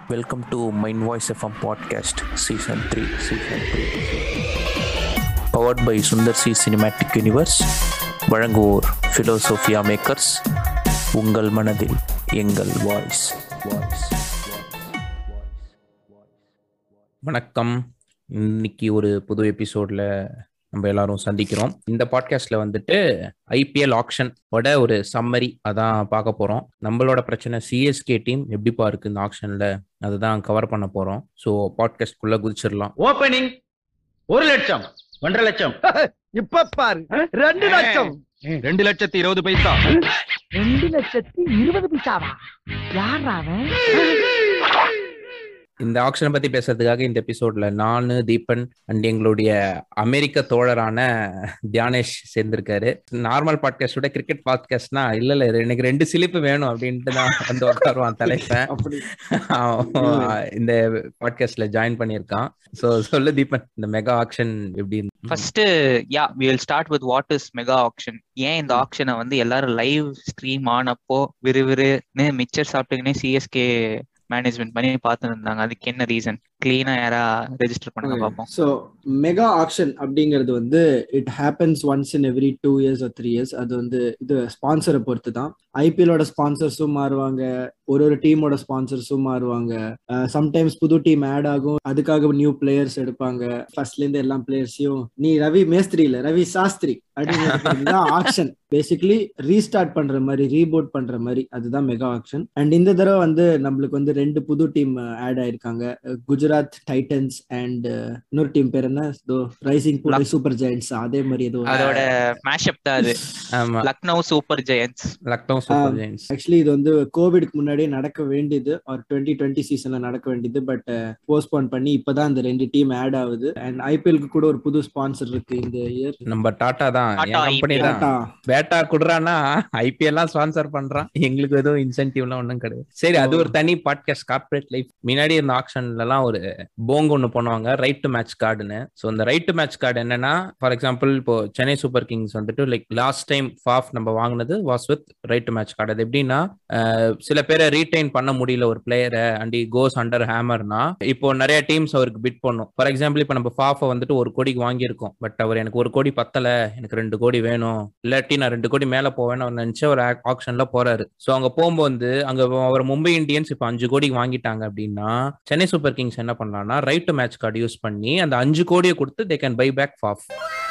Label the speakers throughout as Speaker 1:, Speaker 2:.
Speaker 1: Welcome to Mind Voice FM Podcast Season 3. Season 3. Powered by Sundar C Cinematic Universe. வழங்குவோர் ஃபிலோசோஃபியா makers உங்கள் மனதில் எங்கள் voice voice வணக்கம் இன்னைக்கு ஒரு புது எபிசோட்ல நம்ம எல்லாரும் சந்திக்கிறோம் இந்த பாட்காஸ்ட்ல வந்துட்டு ஐபிஎல் ஆக்ஷன் ஓட ஒரு சம்மரி அதான் பார்க்க போறோம் நம்மளோட பிரச்சனை சிஎஸ்கே டீம் எப்படிப்பா இருக்கு இந்த ஆக்ஷன்ல அதுதான் கவர் பண்ண போறோம் ஸோ பாட்காஸ்ட்குள்ள குதிச்சிடலாம்
Speaker 2: ஓபனிங் ஒரு லட்சம் ஒன்றரை லட்சம்
Speaker 3: இப்ப பாரு ரெண்டு லட்சம்
Speaker 2: ரெண்டு லட்சத்தி இருபது பைசா
Speaker 3: ரெண்டு லட்சத்தி இருபது பைசாவா யாரா அவன்
Speaker 1: இந்த ஆக்ஷனை பத்தி பேசுறதுக்காக இந்த எபிசோட்ல நானு தீபன் அண்ட் எங்களுடைய அமெரிக்க தோழரான தியானேஷ் சேர்ந்திருக்காரு நார்மல் பாட்காஸ்டோட கிரிக்கெட் பாட்காஸ்ட்னா இல்ல இல்ல எனக்கு ரெண்டு சிலிப்பு வேணும் அப்படின்ட்டு தான் வந்து உட்காருவான் தலைப்பேன்
Speaker 3: அப்படி
Speaker 1: அவன் இந்த பாட்காஸ்ட்ல ஜாயின் பண்ணியிருக்கான் சோ சொல்லு தீபன் இந்த மெகா ஆக்ஷன் எப்படி இருந்து-
Speaker 4: first yeah we will start with what is mega action ஏன் இந்த ஆக்ஷனை வந்து எல்லாரும் லைவ் ஸ்ட்ரீம் ஆனப்போ விறுவிறுன்னு மிச்சர் சாப்பிட்டுக்கினே சிஎஸ்கே மேனேஜ்மெண்ட் பண்ணி பார்த்துட்டு இருந்தாங்க அதுக்கு என்ன ரீசன் கிளீனா யாரா ரெஜிஸ்டர் பண்ணுங்க பார்ப்போம்
Speaker 5: ஸோ மெகா ஆக்ஷன் அப்படிங்கிறது வந்து it happens once in every two years or three years அது வந்து இது ஸ்பான்சரை பொறுத்து தான் ஐபிஎலோட ஸ்பான்சர்ஸும் மாறுவாங்க ஒரு ஒரு டீமோட ஸ்பான்சர்ஸும் மாறுவாங்க சம்டைம்ஸ் புது டீம் ஆட் ஆகும் அதுக்காக நியூ பிளேயர்ஸ் எடுப்பாங்க ஃபர்ஸ்ட்ல இருந்து எல்லா பிளேயர்ஸையும் நீ ரவி மேஸ்திரி இல்ல ரவி சாஸ்திரி அப்படின்னு ஆக்ஷன் பேசிக்கலி ரீஸ்டார்ட் பண்ற மாதிரி ரீபோட் பண்ற மாதிரி அதுதான் மெகா ஆக்ஷன் அண்ட் இந்த தடவை வந்து நம்மளுக்கு வந்து ரெண்டு புது டீம் ஆட் ஆயிருக்காங்க குஜராத் டைட்டன்ஸ் அண்ட் இன்னொரு டீம் பேர் என்ன ரைசிங் சூப்பர் ஜெயின்ஸ் அதே மாதிரி ஏதோ
Speaker 4: அதோட மேஷப் தான் அது
Speaker 1: ஆமா
Speaker 4: Lucknow super Giants
Speaker 1: Lucknow super Giants
Speaker 5: actually இது வந்து கோவிட்க்கு முன்னாடியே நடக்க வேண்டியது ஒரு டுவெண்ட்டி டுவெண்ட்டி சீசன்ல நடக்க வேண்டியது பட் போஸ்ட்போன் பண்ணி இப்பதான் அந்த ரெண்டு டீம் ஆட் ஆகுது அண்ட் ஐபிஎல்க்கு கூட ஒரு புது ஸ்பான்சர் இருக்கு இந்த இயர்
Speaker 1: நம்ம டாடா தான்
Speaker 4: டாடா
Speaker 1: கம்பெனி
Speaker 4: IPL.
Speaker 1: தான் பேட்டா குடுறானா ஐபிஎல் எல்லாம் ஸ்பான்சர் பண்றான் எங்களுக்கு எதுவும் இன்சென்டிவ் எல்லாம் ஒண்ணும் கிடையாது சரி அது ஒரு தனி பாட்காஸ்ட் கார்பரேட் லைஃப் முன்னாடி இருந்த ஆக்ஷன்ல எல்லாம் ஒரு போங்க ஒண்ணு பண்ணுவாங்க ரைட் டு மேட்ச் கார்டுன்னு சோ இந்த ரைட் டு மேட்ச் கார்டு என்னன்னா ஃபார் எக்ஸாம்பிள் இப்போ சென்னை சூப்பர் கிங்ஸ் வந்துட்டு லைக் லாஸ்ட் டைம் ஃபாஃப் நம்ம வாங்கினது was with right to match card அது எப்படின்னா அஹ், சில பேரை ரீடைன் பண்ண முடியல ஒரு பிளேயரை அண்ட் கோஸ் அண்டர் ஹேமர்னா இப்போ நிறைய டீம்ஸ் அவருக்கு பிட் பண்ணும் ஃபார் எக்ஸாம்பிள் இப்போ நம்ம ஃபாஃபை வந்துட்டு ஒரு கோடிக்கு வாங்கியிருக்கோம் பட் அவர் எனக்கு ஒரு கோடி பத்தல எனக்கு ரெண்டு கோடி வேணும் இல்லாட்டி நான் ரெண்டு கோடி மேல போவேன்னு அவர் நினைச்சு ஒரு ஆக்ஷன்ல போறாரு சோ அங்க போகும்போது அங்க அவர் மும்பை இந்தியன்ஸ் இப்ப அஞ்சு கோடிக்கு வாங்கிட்டாங்க அப்படின்னா சென்னை சூப்பர் கிங்ஸ் என்ன பண்ணலாம்னா right to match card use பண்ணி அந்த அஞ்சு கோடியை கொடுத்து they can buy back Faf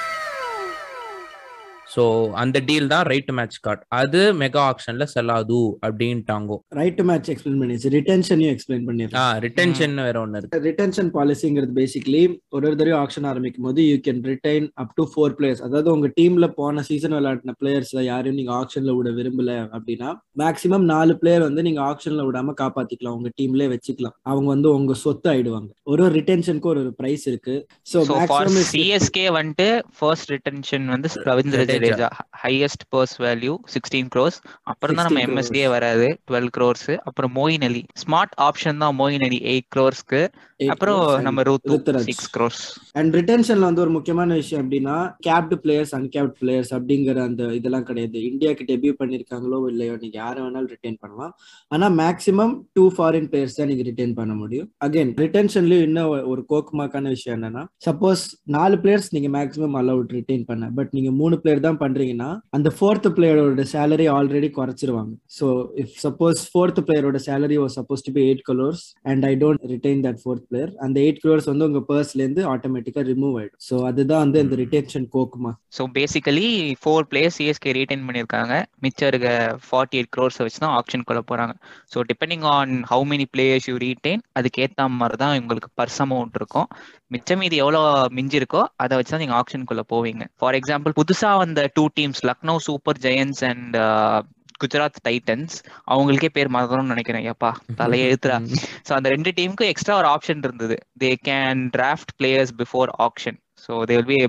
Speaker 1: so அந்த டீல் தான் ரைட் டு மேட்ச் கார்டு அது மெகா ஆக்ஷன்ல செல்லாது அப்படின்ட்டாங்கோ
Speaker 5: ரைட் மேட்ச் எக்ஸ்பிளைன் பண்ணிடுச்சு ரிட்டென்ஷனையும் எக்ஸ்பிளைன் பண்ணிடுறேன்
Speaker 1: ஆ ரிட்டென்ஷன் வேற ஒண்ணு இருக்கு
Speaker 5: ரிட்டென்ஷன் பாலிசிங்கிறது பேசிக்கலி ஒரு ஒரு தடவை ஆக்ஷன் ஆரம்பிக்கும் போது you can retain up to four players அதாவது உங்க டீம்ல போன சீசன் விளையாடின பிளேயர்ஸ் யாரையும் நீங்க ஆக்ஷன்ல விட விரும்பல அப்படின்னா மேக்ஸிமம் நாலு பிளேயர் வந்து நீங்க ஆக்ஷன்ல விடாம காப்பாத்திக்கலாம் உங்க டீம்லயே வச்சுக்கலாம் அவங்க வந்து உங்க சொத்து ஆயிடுவாங்க ஒரு ஒரு ரிட்டென்ஷனுக்கு ஒரு ஒரு பிரைஸ் இருக்கு so
Speaker 4: so far
Speaker 5: maximum
Speaker 4: CSK வந்துட்டு ஃபர்ஸ்ட் ரிட்டன்ஷன் வந்து Ravindra
Speaker 1: Jadeja.
Speaker 4: Jadeja highest purse value sixteen crores அப்புறம் தான் நம்ம
Speaker 5: 16 crores.
Speaker 4: எம்எஸ்டியே வராது டுவெல் க்ரோர்ஸ் அப்புறம் மோயின் அலி ஸ்மார்ட் ஆப்ஷன் தான் மோயின் அலி எயிட் க்ரோர்ஸ்க்கு அப்புறம் நம்ம ருத்து
Speaker 5: ருத்துராஜ்.
Speaker 4: சிக்ஸ் க்ரோர்ஸ்
Speaker 5: அண்ட் ரிட்டென்ஷன்ல வந்து ஒரு முக்கியமான விஷயம் அப்படின்னா கேப்டு பிளேயர்ஸ் அன்கேப்ட் பிளேயர்ஸ் அப்படிங்கிற அந்த இதெல்லாம் கிடையாது இந்தியாக்கு டெபியூ பண்ணிருக்காங்களோ இல்லையோ நீங்க யாரை வேணாலும் ரிட்டைன் பண்ணலாம் ஆனா மேக்ஸிமம் டூ ஃபாரின் பிளேயர்ஸ் தான் நீங்க ரிட்டைன் பண்ண முடியும் அகைன் ரிட்டென்ஷன்லயும் இன்னும் ஒரு- ஒரு கோக்குமாக்கான விஷயம் என்னன்னா சப்போஸ் நாலு பிளேயர்ஸ் நீங்க மேக்ஸிமம் அலவுட் ரிட்டைன் பண்ண பட் நீங்க மூணு பிளேயர் தான் பண்றீங்கன்னா அந்த ஃபோர்த் பிளேயரோட சேலரி ஆல்ரெடி குறைச்சிருவாங்க ஸோ இஃப் சப்போஸ் ஃபோர்த் பிளேயரோட salary was suppose to be eight crores and I don't retain that fourth player அந்த எயிட் க்ரோர்ஸ் வந்து உங்க பர்ஸ்ல இருந்து ஆட்டோமேட்டிக்கா ரிமூவ் ஆயிடும் ஸோ அதுதான் வந்து இந்த ரிட்டென்ஷன் கோக்குமா
Speaker 4: so basically four players CSK retain பண்ணியிருக்காங்க மிச்சம் இருக்க ஃபார்ட்டி எயிட் க்ரோர்ஸ் வச்சு தான் ஆப்ஷன் கொள்ள போறாங்க so depending on how many players you retain அதுக்கேற்ற மாதிரி தான் உங்களுக்கு பர்ஸ் அமௌண்ட் இருக்கும் மிச்சம் மீதி எவ்வளோ மிஞ்சி இருக்கோ அதை வச்சு தான் நீங்கள் ஆப்ஷனுக்குள்ள போவீங்க ஃபார் எக்ஸாம்பிள் புதுசா வந்த two teams Lucknow super Giants and Gujarat Titans அவங்களுக்கே பேர் மறக்கணும்னு நினைக்கிறேன் ஏப்பா தலையெழுத்துறா ஸோ அந்த ரெண்டு டீமுக்கு எக்ஸ்ட்ரா ஒரு ஆப்ஷன் இருந்தது they can draft players before action so they will be able to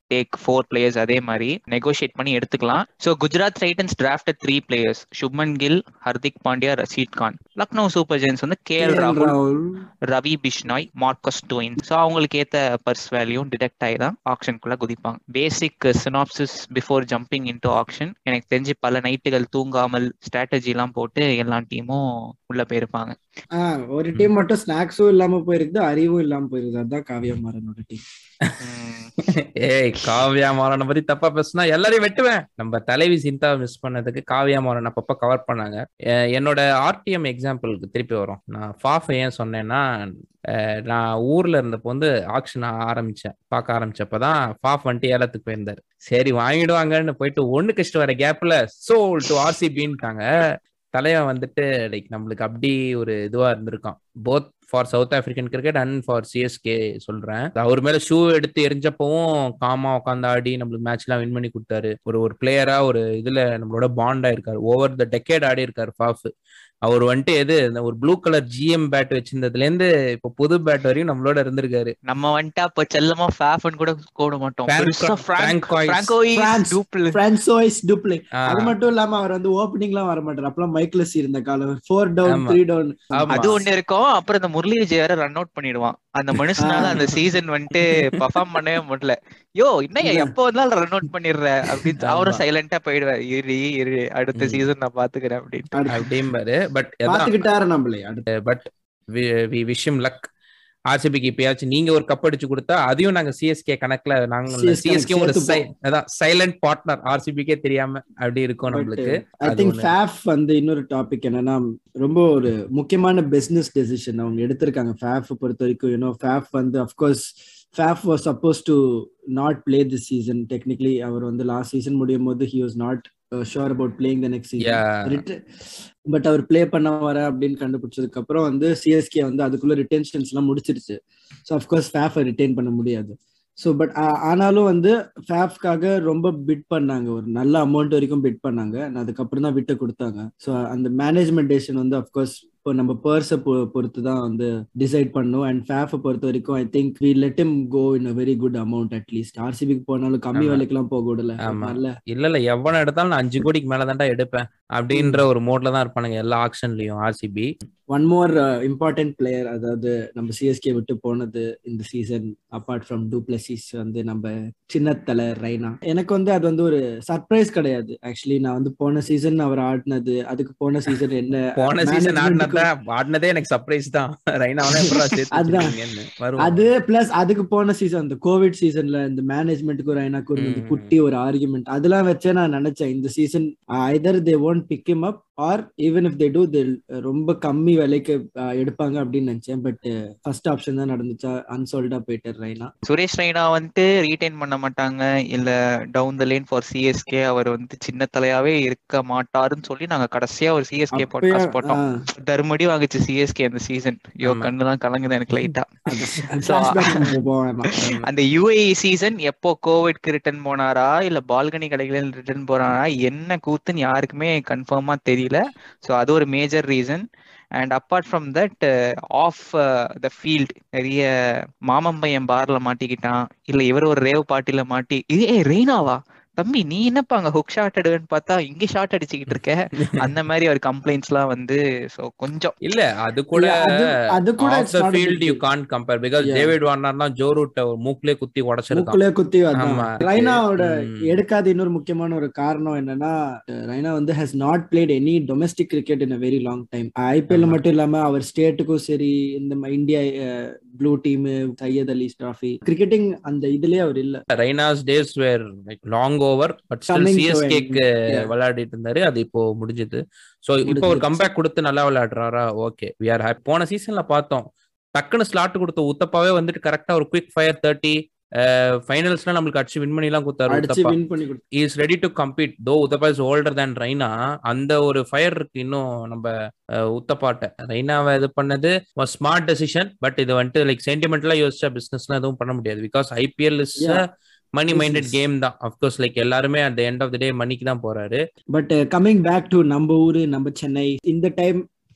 Speaker 4: take four players அதே மாதிரி நெகோஷியேட் பண்ணி எடுத்துக்கலாம் so Gujarat Titans drafted three players Shubman kill Hardik Pandya Rashid Khan Lucknow super Jains வந்து கே எல் ராகுல்
Speaker 5: ராகுல்
Speaker 4: ரவி பிஷ்னாய் மார்க்கஸ் டோயின் ஸோ அவங்களுக்கு ஏத்த பர்ஸ் வேல்யூ டிடெக்ட் ஆகி தான் ஆக்ஷனுக்குள்ள குதிப்பாங்க பேசிக் synopsis before jumping into action எனக்கு தெரிஞ்சு பல நைட்டுகள் தூங்காமல் ஸ்ட்ராட்டஜி எல்லாம் போட்டு எல்லா டீமும் உள்ள போயிருப்பாங்க
Speaker 5: ஆஹ் ஒரு டீம் மட்டும் ஸ்நாக்ஸும் இல்லாம போயிருக்குது அறிவும் இல்லாம போயிருக்குது அதான் காவியா மாறனோட டீம்
Speaker 4: உம்,
Speaker 1: ஏய் காவியா மாறனை பத்தி தப்பா பேசுனா எல்லாரையும் வெட்டுவேன் நம்ம தலைவி சிந்தா மிஸ் பண்ணதுக்கு காவியா மாறன் அப்பப்ப கவர் பண்ணாங்க எ- என்னோட ஆர்டிஎம் எக்ஸாம்பிளுக்கு திருப்பி வரும் நான் ஃபாஃப் ஏன் சொன்னேன்னா அஹ், நான் ஊர்ல இருந்தப்போ வந்து ஆக்ஷன் ஆரம்பிச்சேன் பார்க்க ஆரம்பிச்சப்பதான் ஃபாஃப் வந்துட்டு ஏலத்துக்கு போயிருந்தாரு சரி வாங்கிடுவாங்கன்னு போயிட்டு ஒண்ணு கழிச்சிட்டு வர கேப்ல சோல் டு ஆர்சிபின்ட்டாங்க தலைவன் வந்துட்டு லைக் நம்மளுக்கு அப்படி ஒரு இதுவா இருந்திருக்கான் both for South African cricket and for CSK சொல்றேன் அவர் மேல ஷூ எடுத்து எரிஞ்சப்பவும் காமா உட்காந்து ஆடி நம்மளுக்கு மேட்ச் எல்லாம் வின் பண்ணி கொடுத்தாரு ஒரு ஒரு பிளேயரா ஒரு இதுல நம்மளோட பாண்டா இருக்காரு ஓவர் த டெக்கேட் ஆடி இருக்காரு ஃபாஃப் அவர் வந்துட்டு எது இந்த ஒரு ப்ளூ கலர் ஜிஎம் பேட் வச்சிருந்ததுல இருந்து இப்போ புது பேட் வரையும் நம்மளோட இருந்திருக்காரு
Speaker 4: நம்ம வந்துட்டு அப்ப செல்லமா ஃபேஃப்னு கூட கூட மாட்டோம் பெருசா Frank
Speaker 1: Francois.
Speaker 4: Francois
Speaker 5: France.
Speaker 4: Du Plessis
Speaker 5: Francois du Plessis
Speaker 1: ஆ,
Speaker 5: அது மட்டும் இல்லாம அவர் வந்து ஓப்பனிங்லாம் வர மாட்டார் அப்பெல்லாம் மைக்லஸ் இருந்த காலம் ஃபோர் டவுன்
Speaker 1: ஆமா.
Speaker 5: த்ரீ டவுன்
Speaker 1: ஆமா.
Speaker 4: அது ஒண்ணு இருக்கும் அப்புறம் இந்த முரளி விஜய் வேற ரன் அவுட் பண்ணிடுவான் அந்த மனுஷனால அந்த சீசன் வந்துட்டு பெர்ஃபார்ம் பண்ணவே முடியல யோ என்னய்யா
Speaker 5: இல்ல.
Speaker 4: எப்போ வந்தாலும் ரன் அவுட் பண்ணிடுற அப்படின்னு
Speaker 1: ஆமா.
Speaker 4: அவரும் சைலண்டா போயிடுவார் இரு இரு அடுத்த
Speaker 1: ம்.
Speaker 4: சீசன் நான் பாத்துக்கிறேன் அப்படின்னு
Speaker 1: அப்படிம்பாரு பட்
Speaker 5: பாத்துக்கிட்டாரு நம்மளே அடுத்து
Speaker 1: பட் வி விஷயம் லக் ஆர்சிபிக்கு இப்பயாச்சும் நீங்க ஒரு கப் அடிச்சு கொடுத்தா அதையும் நாங்க சிஎஸ்கே கணக்குல நாங்க
Speaker 5: CSK
Speaker 1: சிஎஸ்கே ஒரு
Speaker 5: சேர்த்துப்போம்.
Speaker 1: si- அதான் சைலண்ட் பார்ட்னர் ஆர்சிபிக்கே தெரியாம அப்படி இருக்கும் நம்மளுக்கு
Speaker 5: ஐ
Speaker 1: அது
Speaker 5: திங்க்
Speaker 1: ஒண்ணு.
Speaker 5: ஃபேஃப் வந்து இன்னொரு டாபிக் என்னன்னா ரொம்ப ஒரு முக்கியமான பிசினஸ் டெசிஷன் அவங்க எடுத்திருக்காங்க ஃபேஃப் பொறுத்த வரைக்கும் யூனோ ஃபேஃப் வந்து of course Faf was suppose to not play the season technically அவர் வந்து லாஸ்ட் சீசன் முடியும் போது he was not sure about playing the next
Speaker 1: Yeah.
Speaker 5: Season but அவர் ப்ளே பண்ண வர அப்படின்னு கண்டுபிடிச்சதுக்கு அப்புறம் வந்து சிஎஸ்கே வந்து அதுக்குள்ள ரிட்டென்ஷன்ஸ் எல்லாம் முடிச்சிருச்சு ஸோ அஃப்கோர்ஸ் ஃபேஃபை ரிட்டைன் பண்ண முடியாது ஸோ பட் ஆனாலும் வந்து ஃபேஃப்காக ரொம்ப பிட் பண்ணாங்க ஒரு நல்ல அமௌண்ட் வரைக்கும் பிட் பண்ணாங்க and அதுக்கப்புறம் தான் விட்டு கொடுத்தாங்க ஸோ அந்த மேனேஜ்மெண்ட் டேஷன் வந்து அஃப்கோர்ஸ் இப்போ நம்ம பர்ஸை பொறுத்து தான் வந்து டிசைட் பண்ணும் அண்ட் ஃபேஃபை பொறுத்த வரைக்கும் I think we let him go in a very good amount at least ஆர்சிபிக்கு போனாலும் கம்மி
Speaker 1: ஆமா.
Speaker 5: விலைக்கெல்லாம் போக விடல
Speaker 1: ஆமா.
Speaker 5: நல்ல
Speaker 1: இல்ல இல்ல எவனை எடுத்தாலும் நான் அஞ்சு கோடிக்கு மேல தான்டா எடுப்பேன் அப்படின்ற ஒரு மோட்ல தான் இருப்பானுங்க எல்லா ஆக்ஷன்லயும் RCB
Speaker 5: one more important player அதாவது நம்ம சிஎஸ்கே விட்டு போனது இந்த சீசன் அப்பார்ட் ஃப்ரம் டூப்ளசிஸ் வந்து நம்ம சின்னத்தலை ரைனா எனக்கு வந்து அது வந்து ஒரு சர்ப்ரைஸ் கிடையாது ஆக்சுவலி நான் வந்து போன சீசன் அவர் ஆடினது அதுக்கு போன சீசன் என்ன
Speaker 1: போன சீசன்
Speaker 5: management-க்கு-
Speaker 1: ஆடினதா ஆடினதே எனக்கு சர்ப்ரைஸ் தான் ரைனாவெல்லாம் எப்படா சேர்த்து
Speaker 5: அதான்.
Speaker 1: வச்சிருக்கீங்கன்னு வரும்
Speaker 5: அது பிளஸ் அதுக்கு போன சீசன் இந்த கோவிட் சீசன்ல இந்த மேனேஜ்மெண்ட்டுக்கும் ரைனாக்கும் இருந்த இந்த
Speaker 1: ம்.
Speaker 5: குட்டி ஒரு ஆர்குமெண்ட் அதெல்லாம் வச்சே நான் நினைச்சேன் இந்த season either they won't pick him up or even if they do they ரொம்ப கம்மி விலைக்கு uh, எடுப்பாங்க அப்படின்னு நினைச்சேன் பட் ஃபர்ஸ்ட் ஆப்ஷன் தான் நடந்துச்சா அன்சோல்டா போயிட்டார் ரைனா
Speaker 4: சுரேஷ் ரெய்னா வந்துட்டு ரீடைன் பண்ண மாட்டாங்க இல்ல down the lane for CSK அவர் வந்து சின்ன தலையாவே இருக்க மாட்டாருன்னு சொல்லி நாங்க கடைசியா ஒரு சிஎஸ்கே
Speaker 5: அப்பயே,
Speaker 4: பாட்காஸ்ட் போட்டோம்
Speaker 5: ஆ,
Speaker 4: தருமடி வாங்குச்சு சிஎஸ்கே அந்த சீசன் ஐயோ
Speaker 1: ஆமா.
Speaker 4: கண்ணு தான் கலங்குது எனக்கு லைட்டா
Speaker 5: அது flashback நம்ம போக வேணாம்.
Speaker 4: அந்த யுஏஇ சீசன் எப்போ கோவிட்க்கு ரிட்டர்ன் போனாரா இல்ல பால்கனி கடைகளில் ரிட்டர்ன் போனாரா என்ன கூத்துன்னு யாருக்குமே கன்ஃபார்மா தெரியல சோ அது ஒரு major reason and apart from that off the field நிறைய மாமன் பையன் பார்ல மாட்டிக்கிட்டான் இல்ல இவர் ஒரு ரேவ் பார்ட்டில மாட்டி இது ஏ ரெய்னாவா தம்பி நீ என்னப்பா அங்க ஹுக் ஷாட் எடுவேன்னு பார்த்தா இங்க ஷாட் அடிச்சுக்கிட்டு இருக்க அந்த மாதிரி ஒரு கம்ப்ளைண்ட்ஸ் எல்லாம் வந்து சோ கொஞ்சம்
Speaker 1: இல்ல அது கூட
Speaker 5: இல்ல, அது- அது கூட
Speaker 1: ஆஃப்
Speaker 5: it's
Speaker 1: த
Speaker 5: not a big
Speaker 1: field you
Speaker 5: deal.
Speaker 1: Can't compare because
Speaker 5: Yeah.
Speaker 1: David Warner தான் ஜோ ரூட்ட மூக்கிலே குத்தி உடைச்சிருக்கான்
Speaker 5: மூக்குலயே குத்தி அதான்.
Speaker 1: ஆமா.
Speaker 5: ரைனாவோட
Speaker 1: ம்.
Speaker 5: எடுக்காத இன்னொரு முக்கியமான ஒரு காரணம் என்னன்னா ரைனா வந்து has not played any domestic cricket in very long time IPL
Speaker 1: ஆமா.
Speaker 5: மட்டும் இல்லாம அவர் ஸ்டேட்டுக்கும் சரி இந்த ம- India blue team Syed Ali trophy cricketing அந்த இதுலயே அவர் இல்ல
Speaker 1: Raina's days were like long over but still
Speaker 5: Coming to
Speaker 1: சிஎஸ்கேக்கு
Speaker 5: end. Yeah.
Speaker 1: விளையாடிட்டு இருந்தாரு அது இப்போ முடிஞ்சது சோ இப்போ ஒரு
Speaker 5: முடிஞ்சிருச்சு.
Speaker 1: கம்பேக் கொடுத்து நல்லா விளையாடுறாரா ஓகே வி ஆர் ஹாப்பி போன சீசன்ல பார்த்தோம் டக்குன்னு ஸ்லாட் கொடுத்த உத்தப்பாவே வந்துட்டு கரெக்டா ஒரு குவிக் ஃபயர் தேர்ட்டி ஃபைனல்ஸ்ல நம்மளுக்கு அடிச்சு வின் பண்ணி எல்லாம் கொடுத்தாரு
Speaker 5: அடிச்சு
Speaker 1: உத்தப்பா
Speaker 5: வின் பண்ணி கொடுத்து
Speaker 1: is ready to compete though Uthappa is older than Raina அந்த ஒரு ஃபயர் இருக்கு இன்னும் நம்ம அஹ், உத்தப்பாட்ட ரைனாவை இது பண்ணது ஸ்மார்ட் டெசிஷன் பட் இது வந்துட்டு லைக் சென்டிமெண்ட்லாம் யோசிச்சா பிசினஸ்லாம் எதுவும் பண்ண முடியாது because IPL is
Speaker 5: Yeah.
Speaker 1: Money minded
Speaker 5: Business.
Speaker 1: Game தான் அஃப்கோர்ஸ் லைக் எல்லாருமே at end of the day மணிக்கு தான் போறாரு
Speaker 5: பட் கமிங் பேக் டு நம்ம ஊரு நம்ம சென்னை இந்த டைம்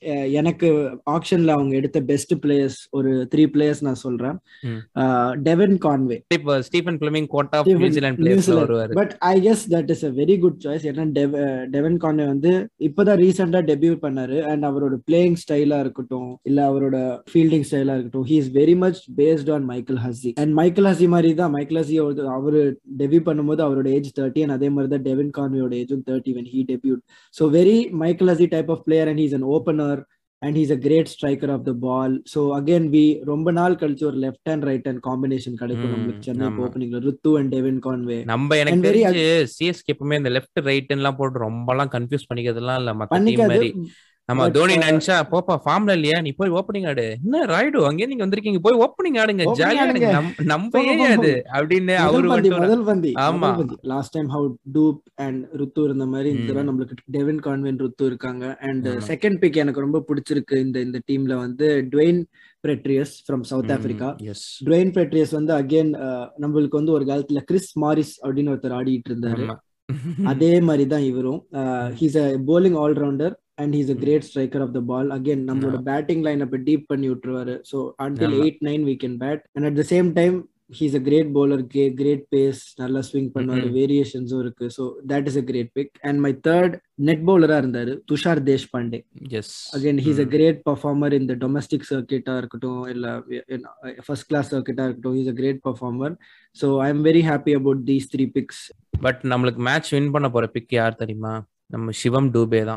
Speaker 5: அஹ், எனக்கு ஆக்ஷன்ல அவங்க எடுத்த பெஸ்ட் பிளேயர்ஸ் ஒரு த்ரீ பிளேயர்ஸ் நான் சொல்றேன்
Speaker 1: ம்.
Speaker 5: டெவன் கான்வே
Speaker 1: இப்போ Stephen Fleming quota
Speaker 5: Stephen-
Speaker 1: New Zealand பிளேயர்ஸ்ல
Speaker 5: நியூசிலாந்து.
Speaker 1: வருவாரு
Speaker 5: but I guess that is a very good choice ஏன்னா டெவ- டெவன் கான்வே வந்து இப்பதான் ரீசெண்டா டெபியூட் பண்ணாரு அண்ட் அவரோட பிளேயிங் ஸ்டைலா இருக்கட்டும் இல்ல அவரோட ஃபீல்டிங் ஸ்டைலா இருக்கட்டும் he is very much based on Michael Hussey and Michael Hussey மாதிரி தான் மைக்கேல் ஹசி அவரு டெபியூ பண்ணும்போது அவரோட ஏஜ் தேர்ட்டி அண்ட் அதே மாதிரி தான் டெவின் கான்வேயோட ஏஜும் thirty when he debuted so very Michael Hussey type of player and he's an opener and he's a great striker of the ball so again we ரொம்ப நாள் கழிச்சு ஒரு left hand right hand combination கிடைக்கும்
Speaker 1: ம்,
Speaker 5: நம்மளுக்கு சென்னை
Speaker 1: ஆமா.
Speaker 5: ஓப்பனிங்ல ருத்து and Devine Conway
Speaker 1: நம்ம எனக்கு
Speaker 5: And very
Speaker 1: தெரிஞ்சு சிஎஸ்கே எப்பவுமே இந்த லெஃப்ட் ரைட் எல்லாம் போட்டு ரொம்ப எல்லாம் கன்ஃபியூஸ் பண்ணிக்கிறதுலாம் இல்ல மத்த டீம்
Speaker 5: பண்ணிக்காது
Speaker 1: மாதிரி நம்ம
Speaker 5: but,
Speaker 1: தோனி
Speaker 5: uh,
Speaker 1: நினைச்சா போப்பா ஃபார்ம்ல இல்லையா நீ போய் ஓப்பனிங் ஆடு என்ன ராய்டு அங்கே நீங்க வந்திருக்கீங்க போய் ஓப்பனிங் ஆடுங்க
Speaker 5: Opening
Speaker 1: ஜாலியா ஆடுங்க
Speaker 5: ஆடுங்க.
Speaker 1: நம்ம- நம்ம
Speaker 5: போங்க,
Speaker 1: ஏரியா
Speaker 5: போங்க,
Speaker 1: அது அப்படின்னு அவரு
Speaker 5: முதல் பந்தி
Speaker 1: வந்துட்டு
Speaker 5: முதல் பந்தி
Speaker 1: ஆமா.
Speaker 5: லாஸ்ட் டைம் ஹவு டூப் அண்ட் ருத்து இருந்த மாதிரி இந்த
Speaker 1: ம்.
Speaker 5: தடவை நம்மளுக்கு டெவின் கான்வென் ருத்து இருக்காங்க அண்ட்
Speaker 1: ஆமா.
Speaker 5: செகண்ட் பிக் எனக்கு ரொம்ப பிடிச்சிருக்கு இந்த இந்த டீம்ல வந்து Dwaine Pretorius from South Africa
Speaker 1: yes
Speaker 5: Dwaine Pretorius வந்து அகைன் நம்மளுக்கு வந்து ஒரு காலத்துல கிறிஸ் மாரிஸ் அப்படின்னு ஒருத்தர் ஆடிட்டு இருந்தாரு
Speaker 1: ஆமா
Speaker 5: அதே மாதிரி தான் இவரும் he's a bowling allrounder and he's a great striker of the ball again நம்மளோட பேட்டிங் லைன் அப்ப டீப் பண்ணி விட்டுருவாரு ஸோ அன்டில்
Speaker 1: ஆமா.
Speaker 5: Eight nine we can bat and at the same time he's a great bowler great pace நல்லா swing பண்ணுவாரு
Speaker 1: ம்ம்.
Speaker 5: வேரியேஷன்ஸும் இருக்கு so that is a great pick and my third net பவுலரா இருந்தாரு Tushar Deshpande
Speaker 1: yes
Speaker 5: again he's a great performer இந்த domestic சர்க்கிட்டா இருக்கட்டும் இல்ல ஃபர்ஸ்ட் கிளாஸ் சர்க்கிட்டா இருக்கட்டும் he's a great performer so I am very happy about these three picks
Speaker 1: but நம்மளுக்கு match win பண்ண போற பிக் யார் தெரியுமா நம்ம சிவம் டூபே தான்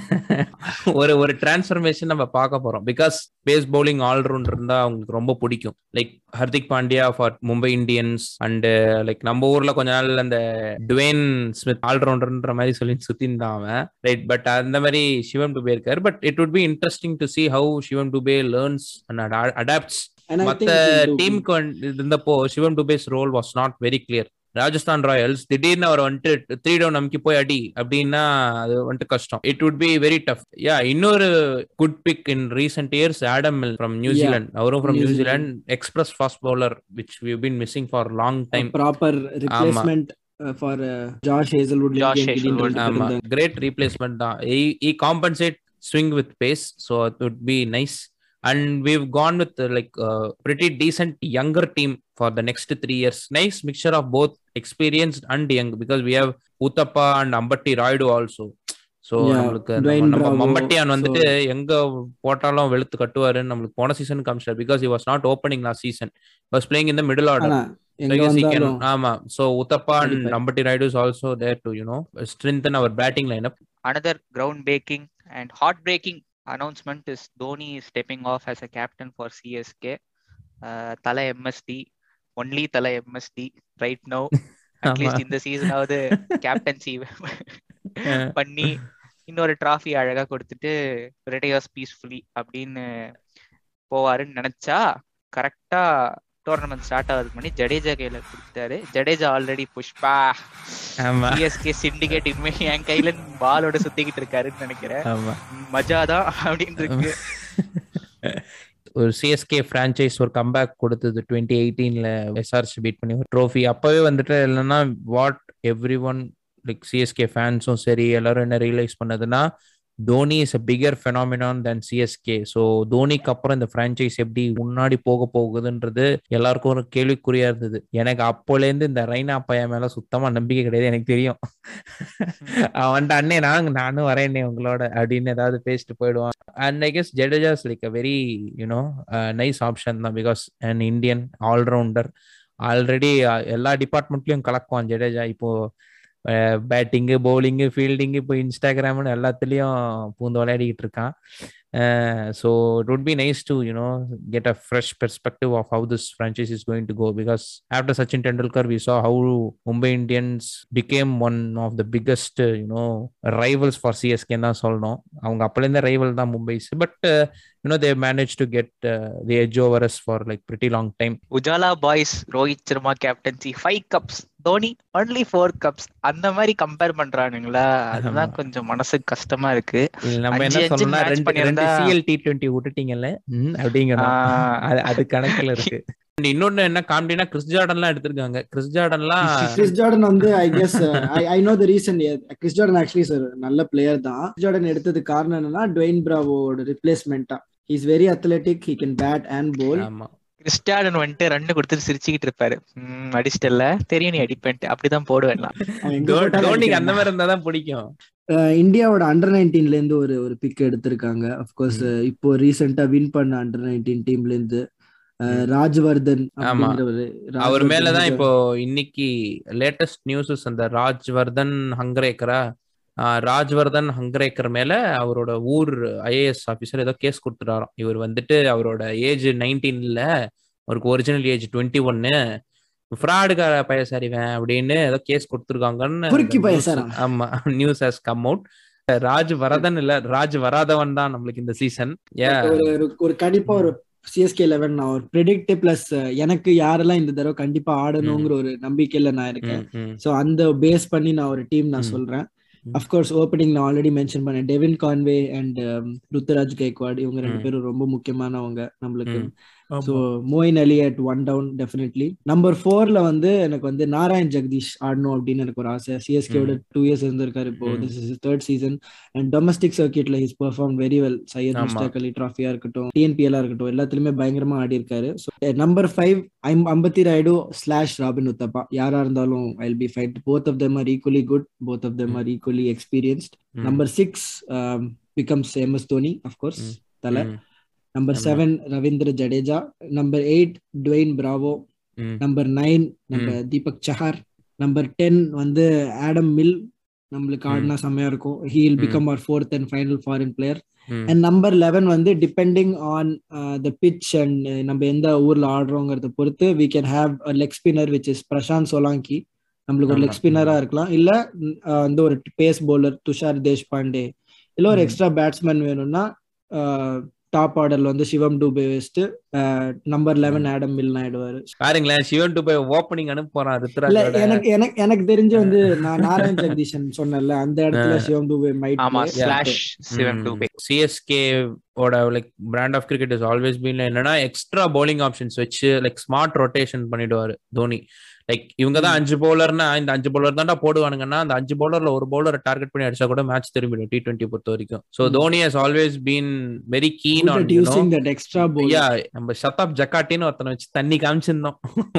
Speaker 1: ஒரு ஒரு டிரான்ஸ்ஃபர்மேஷன் நம்ம பார்க்க போறோம் பிகாஸ் பேஸ் பவுலிங் ஆல்ரவுண்டர் இருந்தா அவங்களுக்கு ரொம்ப பிடிக்கும் like Hardik Pandya for Mumbai Indians and like நம்ம ஊர்ல கொஞ்ச நாள் அந்த டுவேன் ஸ்மித் ஆல்ரவுண்டர்ன்ற மாதிரி சொல்லி சுத்தி இருந்தான் அவன் ரைட் பட் அந்த மாதிரி சிவம் டுபே இருக்காரு but it would be interesting to see how Shivam Dube learns and adapts
Speaker 5: And I
Speaker 1: மத்த
Speaker 5: think it will do-
Speaker 1: டீமுக்கு இருந்தப்போ Shivam Dube's role was not very clear Rajasthan Royals திடீர்னு அவர் வந்துட்டு த்ரீ டவுன் நமக்கு போய் அடி அப்படின்னா அது வந்துட்டு கஷ்டம் it would be very tough yeah இன்னொரு good pick in recent years Adam Milne from New Zealand அவரும் from
Speaker 5: New
Speaker 1: New Zealand express fast bowler which we been missing for long time
Speaker 5: proper replacement for George Hazlewood
Speaker 4: Josh Hazelwood,
Speaker 1: ஆமா great replacement தான் ஈ compensate swing with pace so it would be nice and we've gone with uh, like uh, pretty decent younger team for the next three years nice mixture of both experienced and young because we have Uthappa and Ambatti Raidu also so
Speaker 5: Yeah,
Speaker 1: நம்மளுக்கு
Speaker 5: Dwayne
Speaker 1: நம்ம
Speaker 5: Bravo,
Speaker 1: Mambattiyan
Speaker 5: so-
Speaker 1: வந்துட்டு எங்க போட்டாலும் வெளுத்து கட்டுவாருன்னு நம்மளுக்கு போன season காமிச்சார் because he was not opening last season was playing in the middle order
Speaker 5: ஆனா
Speaker 1: So
Speaker 5: எங்க
Speaker 1: I guess he can,
Speaker 5: வந்தாலும்
Speaker 1: ஆமா so Uthappa and
Speaker 5: கண்டிப்பா.
Speaker 1: Ambatti Raidu is also there to you know strengthen our batting lineup
Speaker 4: another ground breaking and heartbreaking announcement is Dhoni is stepping off as a captain for CSK. Uh, Thala MSD, only Thala MSD right now. At least
Speaker 1: ஆமா.
Speaker 4: இந்த சீசனாவது captaincy பண்ணி இன்னொரு trophy அழகா கொடுத்துட்டு retires peacefully அப்படின்னு போவாருன்னு நினைச்சா கரெக்டா tournament start ஆகுதுக்கு முன்னாடி ஜடேஜா கையில கொடுத்துட்டாரு ஜடேஜா ஆல்ரெடி புஷ்பா
Speaker 1: ஆமா
Speaker 4: சிஎஸ்கே சிண்டிகேட் இனிமே என் கையில பாலோட சுத்திக்கிட்டு இருக்காருன்னு நினைக்கிறேன்
Speaker 1: ஆமா
Speaker 4: மஜாதான் அப்படின்னு இருக்கு
Speaker 1: ஒரு சிஎஸ்கே பிரான்ச்சைஸ் ஒரு கம்பேக் கொடுத்தது டுவெண்ட்டி எயிட்டீன்ல எஸ்ஆர்சி பீட் பண்ணி ஒரு ட்ரோஃபி அப்பவே வந்துட்டு இல்லைன்னா what every one like CSK ஃபேன்ஸும் சரி எல்லாரும் என்ன ரியலைஸ் பண்ணதுன்னா Dhoni is a bigger phenomenon than CSK so தோனிக்கு அப்புறம் இந்த ஃப்ரான்ச்சைஸ் எப்படி முன்னாடி போக போகுதுன்றது எல்லாருக்கும் ஒரு கேள்விக்குறியா இருந்தது எனக்கு அப்போலேருந்து இந்த ரைனா பையன் மேல சுத்தமா நம்பிக்கை கிடையாது எனக்கு தெரியும் அவன்ட்டு அண்ணே நாங்க நானும் வரேனே உங்களோட அப்படின்னு ஏதாவது பேசிட்டு போயிடுவான் and I guess Jadeja's like a very you know nice option தான் because and Indian allrounder already எல்லா டிபார்ட்மெண்ட்லயும் கலக்குவான் ஜடேஜா இப்போ பேட்டிங்கு பவுலிங்கு ஃபீல்டிங்கு இப்போ இன்ஸ்டாகிராம்னு எல்லாத்துலேயும் பூந்து விளையாடிக்கிட்டு இருக்கான் so it would be nice to you know get a fresh perspective of how this franchise is going to go because after Sachin Tendulkar we saw how Mumbai Indians became one of the biggest you know rivals for CSK தான் சொல்லணும் அவங்க அப்போலேருந்தே rival தான் Mumbai's but you know they manage to get the edge over us for like pretty long time
Speaker 4: Ujala boys Rohit Sharma captaincy five cups Dhoni only four cups அந்த மாதிரி compare பண்றானுங்களா அதுதான்
Speaker 1: ஆமா.
Speaker 4: கொஞ்சம் மனசுக்கு கஷ்டமா இருக்கு
Speaker 1: நம்ம
Speaker 4: அஞ்சு
Speaker 1: என்ன
Speaker 4: அஞ்சு
Speaker 1: சொல்லணும்னா
Speaker 4: match
Speaker 1: ரெண்டு ரெண்டு
Speaker 4: பண்ணியிருந்தா-
Speaker 1: சிஎல் டி டுவெண்ட்டி விட்டுட்டீங்கல்ல ம், அப்படிங்கிறோம்
Speaker 4: ஆஹ்
Speaker 1: அது அது கணக்குல இருக்கு And இன்னொன்னு என்ன காமெடினா கிறிஸ் ஜார்டன்லாம் எடுத்திருக்காங்க கிறிஸ் ஜார்டன்லாம்
Speaker 5: கிறிஸ் ஜார்டன் வந்து I guess I know the reason Chris Jordan actually sir நல்ல பிளேயர் தான் கிறிஸ் ஜார்டன் எடுத்ததுக்கு காரணம் என்னன்னா டுவைன் பிராவோட ரிப்ளேஸ்மெண்டா is very athletic he can bat and bowl
Speaker 1: ஆமா
Speaker 4: கிறிஸ்டாடன் வந்துட்டு ரன் கொடுத்துட்டு சிரிச்சுக்கிட்டு இருப்பாரு ம், அடிச்சிட்டல தெரியும் நீ அடிப்பேன்ட்டு அப்படிதான் போடுவேன் நான்.
Speaker 1: தோ- தோனிக்கு அந்த மாதிரி இருந்தா தான் பிடிக்கும்
Speaker 5: இந்தியாவோட அண்டர் நைன்டீன்ல இருந்து ஒரு ஒரு பிக் எடுத்திருக்காங்க அப்கோர்ஸ் இப்போ ரீசெண்டா வின் பண்ண அண்டர் நைன்டீன் டீம்ல இருந்து அஹ், ராஜ்வர்தன்
Speaker 1: ஆமா.
Speaker 5: அப்படிங்கிறவரு
Speaker 1: அவர்
Speaker 5: ராஜ்வர்தன்
Speaker 1: மேலதான்
Speaker 5: வந்து-
Speaker 1: இப்போ இன்னைக்கு லேட்டஸ்ட் நியூஸஸ் அந்த ராஜ்வர்தன் ஹங்கரேக்கரா ஆஹ் ராஜ்வர்தன் ஹங்கரேக்கர் மேல அவரோட ஊர் ஐஏஎஸ் ஆபீசர் ஏதோ கேஸ் கொடுத்துட்டாராம் இவர் வந்துட்டு அவரோட ஏஜ் நைன்டீன்ல அவருக்கு ஒரிஜினல் ஏஜ் டுவெண்ட்டி ஒன்னு ஃப்ராடுக்கார பயசாரிவன் அப்படின்னு ஏதோ கேஸ் கொடுத்துருக்காங்கன்னு
Speaker 5: குறுக்கி
Speaker 1: அந்த news-
Speaker 5: பயசாரா?
Speaker 1: ஆமா news has come out Rajvardhan இல்ல ராஜ் வராதவன் தான் நம்மளுக்கு இந்த சீசன் ஏ
Speaker 5: ஒரு ஒரு- ஒரு கண்டிப்பா ஒரு சிஎஸ்கே லெவன் நான் ஒரு ப்ரெடிக்ட் பிளஸ் எனக்கு யாரெல்லாம் இந்த தடவை கண்டிப்பா ஆடணுங்கிற ஒரு நம்பிக்கையில நான் இருக்கேன் சோ அந்த பேஸ் பண்ணி நான் ஒரு டீம் நான்
Speaker 1: ம்.
Speaker 5: சொல்றேன்
Speaker 1: ம்.
Speaker 5: அஃப்கோர்ஸ் ஓப்பனிங் நான் ஆல்ரெடி மென்ஷன் பண்ணேன் Devin Conway and Ruturaj Gaikwad இவங்க ரெண்டு
Speaker 1: ம்.
Speaker 5: பேரும் ரொம்ப முக்கியமானவங்க நம்மளுக்கு
Speaker 1: ம்.
Speaker 5: So Moeen Ali at one down definitely number ஃபோர்ல வந்து எனக்கு வந்து நாராயண் ஜெகதீஷ் ஆடணும் அப்படின்னு எனக்கு ஒரு ஆசை சிஎஸ்கேவோட டூ இயர்ஸ் இருந்திருக்காரு இப்போ
Speaker 1: ம்.
Speaker 5: This is third season and domestic சர்க்கியூட்ல his perform very well Syed
Speaker 1: ஆமா.
Speaker 5: முஸ்டாக் அலி ட்ராஃபியா இருக்கட்டும் டிஎன்பிஎல்லா இருக்கட்டும் எல்லாத்துலயுமே பயங்கரமா ஆடி இருக்காரு ஸோ நம்பர் ஃபைவ் ஐம் அம்பத்தி ராய்டு ஸ்லாஷ் ராபின் உத்தப்பா யாரா இருந்தாலும் I be fight both of them are equally good both of them are equally experienced number six becomes MS Dhoni of course
Speaker 1: ம்.
Speaker 5: தலை நம்பர்
Speaker 1: ஆமா.
Speaker 5: Seven Ravindra Jadeja number eight Dwayne Bravo number nine நம்ம Deepak Chahar number ten வந்து Adam Milne நம்மளுக்கு ஆடினா செம்மையா இருக்கும் he'll
Speaker 1: ம்.
Speaker 5: Become our fourth and final foreign player and number eleven வந்து depending on the pitch and நம்ம எந்த ஊர்ல ஆடுறோங்கிறத பொறுத்து we can have leg spinner which is Prashant Solanki நம்மளுக்கு ஒரு
Speaker 1: ஆமா.
Speaker 5: லெக் ஸ்பின்னரா இருக்கலாம் இல்ல ம், அஹ், வந்து ஒரு பேஸ் பவுலர் துஷார் தேஷ்பாண்டே இல்ல ஒரு
Speaker 1: ம்.
Speaker 5: எக்ஸ்ட்ரா பேட்ஸ்மேன் வேணும்னா டாப் ஆர்டர்ல வந்து சிவம் டூபே வச்சுட்டு நம்பர் லெவன் ஆடம் மில் ஆயிடுவாரு
Speaker 1: பாருங்களேன் சிவன் டு போய் ஓப்பனிங் அனுப்ப போறான்
Speaker 5: இல்ல
Speaker 1: ருத்ராஜோட
Speaker 5: எனக்கு எனக்கு எனக்கு தெரிஞ்சு வந்து நான் நாராயண் ஜெகதீஷன் சொன்னேன்ல அந்த இடத்துல சிவம் டூபே மைட்
Speaker 4: ஆமா
Speaker 1: Yeah.
Speaker 4: Slash Shivam Dube
Speaker 1: CSK ஓட like brand of cricket is always been என்னன்னா எக்ஸ்ட்ரா பவுலிங் ஆப்ஷன்ஸ் வச்சு லைக் ஸ்மார்ட் ரொட்டேஷன் பண்ணிடுவாரு தோனி லைக் இவங்க தான் அஞ்சு பவுலர்னா இந்த அஞ்சு பவுலர் தான்டா போடுவானுங்கன்னா அந்த அஞ்சு பவுலர்ல ஒரு பவுலரை டார்கெட் பண்ணி அடிச்சா கூட மேட்ச் திரும்பிடும் டி டுவெண்ட்டி பொறுத்த வரைக்கும் so
Speaker 5: Hmm.
Speaker 1: Dhoni has always been very keen on
Speaker 5: using that extra ball
Speaker 1: yeah நம்ம சதாப் ஜக்காட்டின்னு ஒருத்தனை வச்சு தண்ணி காமிச்சிருந்தோம்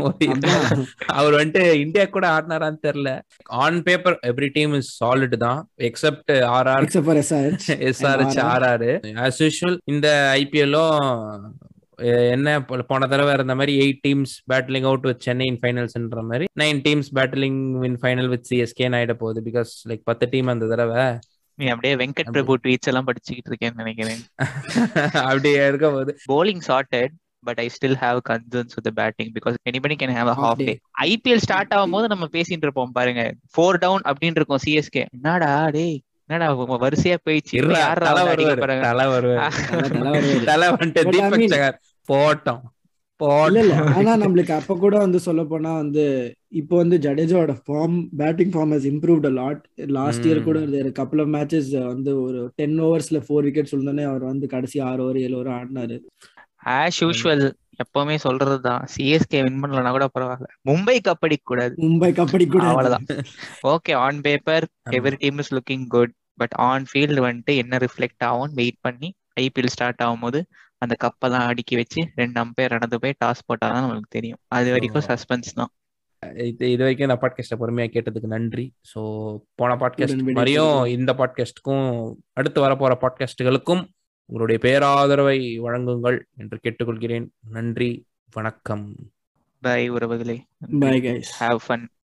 Speaker 1: அவர் வந்துட்டு இந்தியா கூட ஆடினாரான்னு தெரியல on paper every team is solid தான் except RR
Speaker 5: except for SRH
Speaker 1: SRH RR as usual இந்த ஐபிஎல்லும் என்ன போ- போன தடவை இருந்த மாதிரி eight teams batting out with Chennai in ஃபைனல்ஸ்ன்ற மாதிரி nine teams batting in final with CSK ஆயிட போகுது பிகாஸ் லைக் பத்து டீம் அந்த தடவை
Speaker 4: நீ அப்படியே வெங்கட் பிரபு ட்வீட்ஸ் எல்லாம் படிச்சுக்கிட்டு இருக்கேன்னு நினைக்கிறேன்
Speaker 1: அப்படியே இருக்க போகுது
Speaker 4: bowling sorted but I still have concerns with the batting because anybody can have a
Speaker 5: Half
Speaker 4: half
Speaker 5: day.
Speaker 4: day. IPL start ஆகும்போது நம்ம பேசிட்டு இருப்போம் பாருங்க ஃபோர் டவுன் அப்படின்னு இருக்கும் சிஎஸ்கே என்னடா டேய் என்னடா உங்க வரிசையா போயிடுச்சு
Speaker 1: இருடா,
Speaker 4: யாரா
Speaker 1: தலை
Speaker 4: வந்து அடிக்க
Speaker 1: வருவாரு,
Speaker 4: போறாங்க
Speaker 1: தலை வருவாரு.
Speaker 5: தலை வருவாரு.
Speaker 1: தலை வந்துட்டு
Speaker 5: But I
Speaker 1: தீபக்
Speaker 5: mean-
Speaker 1: சகர் போட்டோம்
Speaker 5: இல்ல இல்ல
Speaker 1: போட்டோம்
Speaker 5: ஆனா நம்மளுக்கு அப்ப கூட வந்து சொல்ல போனா வந்து இப்போ வந்து ஜடேஜாவோட form batting form has improved a lot last year
Speaker 1: Mm.
Speaker 5: கூட ஒரு கப்பல் ஆஃப் மேட்சஸ் வந்து ஒரு டென் ஓவர்ஸ்ல ஃபோர் விக்கெட்ஸ் விழுந்தோடனே அவர் வந்து கடைசி ஆறு ஓவர் ஏழு ஓவர் ஆடினாரு
Speaker 4: ஆஸ் யூஷுவல் எப்பவுமே சொல்றதுதான் சிஎஸ்கே வின் பண்ணலனா கூட பரவாயில்ல மும்பை கப் அடிக்க கூடாது
Speaker 5: மும்பை கப்படி கூட
Speaker 4: அவ்வளவுதான் ஓகே ஆன் பேப்பர்
Speaker 1: ஆமா.
Speaker 4: Every team is looking good but on field வந்துட்டு என்ன ரிஃப்ளெக்ட் ஆகும் வெயிட் பண்ணி ஐபிஎல் ஸ்டார்ட் ஆகும்போது அந்த கப்பெல்லாம் அடுக்கி வச்சு ரெண்டு அம்பையர் நடந்து போய் டாஸ் போட்டாதான் நம்மளுக்கு தெரியும் அது வரைக்கும்
Speaker 1: So,
Speaker 4: சஸ்பென்ஸ் தான்
Speaker 1: இது இது வரைக்கும் நான் பாட்காஸ்ட்டை பொறுமையா கேட்டதுக்கு நன்றி ஸோ போன பாட்காஸ்ட்
Speaker 5: உடன் விடை
Speaker 1: மாதிரியும்
Speaker 5: பெறுகிறோம்.
Speaker 1: இந்த பாட்காஸ்ட்டுக்கும் அடுத்து வரப்போற பாட்காஸ்ட்டுகளுக்கும் உங்களுடைய பேராதரவை வழங்குங்கள் என்று கேட்டுக்கொள்கிறேன் நன்றி வணக்கம்
Speaker 4: பை உறவுகளே
Speaker 5: பை கைஸ்
Speaker 4: ஹாவ் ஃபன்